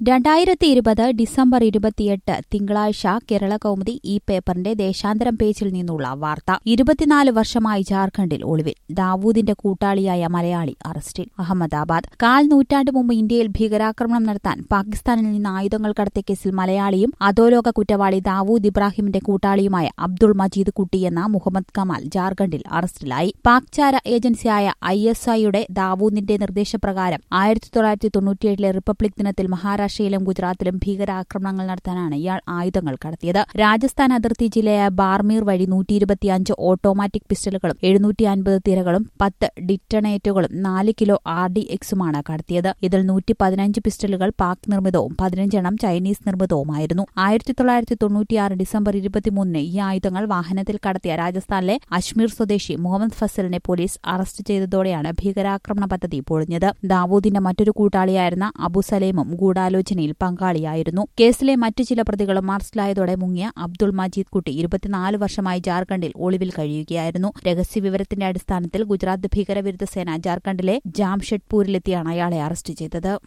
രണ്ടായിരത്തി ഇരുപത് ഡിസംബർ ഇരുപത്തിയെട്ട് തിങ്കളാഴ്ച കേരള കൗമുദി ഈ പേപ്പറിന്റെ ദേശാന്തരം പേജിൽ നിന്നുള്ള വാർത്ത ഇരുപത്തിനാല് വർഷമായി ജാർഖണ്ഡിൽ ഒളിവിൽ ദാവൂദിന്റെ കൂട്ടാളിയായ മലയാളി അറസ്റ്റിൽ അഹമ്മദാബാദ് കാൽ നൂറ്റാണ്ട് മുമ്പ് ഇന്ത്യയിൽ ഭീകരാക്രമണം നടത്താൻ പാകിസ്ഥാനിൽ നിന്ന് ആയുധങ്ങൾ കടത്തിയ കേസിൽ മലയാളിയും അധോലോക കുറ്റവാളി ദാവൂദ് ഇബ്രാഹിമിന്റെ കൂട്ടാളിയുമായ അബ്ദുൾ മജീദ് കുട്ടി എന്ന മുഹമ്മദ് കമാൽ ജാർഖണ്ഡിൽ അറസ്റ്റിലായി പാക്ചാര ഏജൻസിയായ ഐ എസ് ഐയുടെ ദാവൂദിന്റെ നിർദ്ദേശപ്രകാരം ആയിരത്തി തൊള്ളായിരത്തി തൊണ്ണൂറ്റിയേഴിലെ റിപ്പബ്ലിക് ദിനത്തിൽ മഹാരാഷ്ട്രയിലും ഗുജറാത്തിലും ഭീകരാക്രമണങ്ങൾ നടത്താനാണ് ഇയാൾ ആയുധങ്ങൾ കടത്തിയത് രാജസ്ഥാൻ അതിർത്തി ജില്ലയായ ബാർമീർ വഴി നൂറ്റിയിരുപത്തിയഞ്ച് ഓട്ടോമാറ്റിക് പിസ്റ്റളുകളും എഴുന്നൂറ്റി അൻപത് തിരകളും പത്ത് ഡിറ്റണേറ്റുകളും നാല് കിലോ ആർ ഡി എക്സുമാണ് കടത്തിയത് ഇതിൽ നൂറ്റി പതിനഞ്ച് പിസ്റ്റളുകൾ പാക് നിർമ്മിതവും പതിനഞ്ചെണ്ണം ചൈനീസ് നിർമ്മിതവുമായിരുന്നു ആയിരത്തി തൊള്ളായിരത്തി തൊണ്ണൂറ്റിയാറ് ഡിസംബർ ഇരുപത്തിമൂന്നിന് ഈ ആയുധങ്ങൾ വാഹനത്തിൽ കടത്തിയ രാജസ്ഥാനിലെ അജ്മീർ സ്വദേശി മുഹമ്മദ് ഫസലിനെ പോലീസ് അറസ്റ്റ് ചെയ്തതോടെയാണ് ഭീകരാക്രമണ പദ്ധതി പൊളിഞ്ഞത് ദാവൂദിന്റെ മറ്റൊരു കൂട്ടാളിയായിരുന്ന അബു സലേമും ഗൂഢാലോചനയിൽ പങ്കാളിയായിരുന്നു കേസിലെ മറ്റു ചില പ്രതികളും അറസ്റ്റിലായതോടെ മുങ്ങിയ അബ്ദുൾ മജീദ് കുട്ടി ഇരുപത്തിനാല് വർഷമായി ജാർഖണ്ഡിൽ ഒളിവിൽ കഴിയുകയായിരുന്നു രഹസ്യവിവരത്തിന്റെ അടിസ്ഥാനത്തിൽ ഗുജറാത്ത് ഭീകരവിരുദ്ധ സേന ജാർഖണ്ഡിലെ ജാംഷഡ്പൂരിലെത്തിയാണ് അയാളെ അറസ്റ്റ് ചെയ്തത്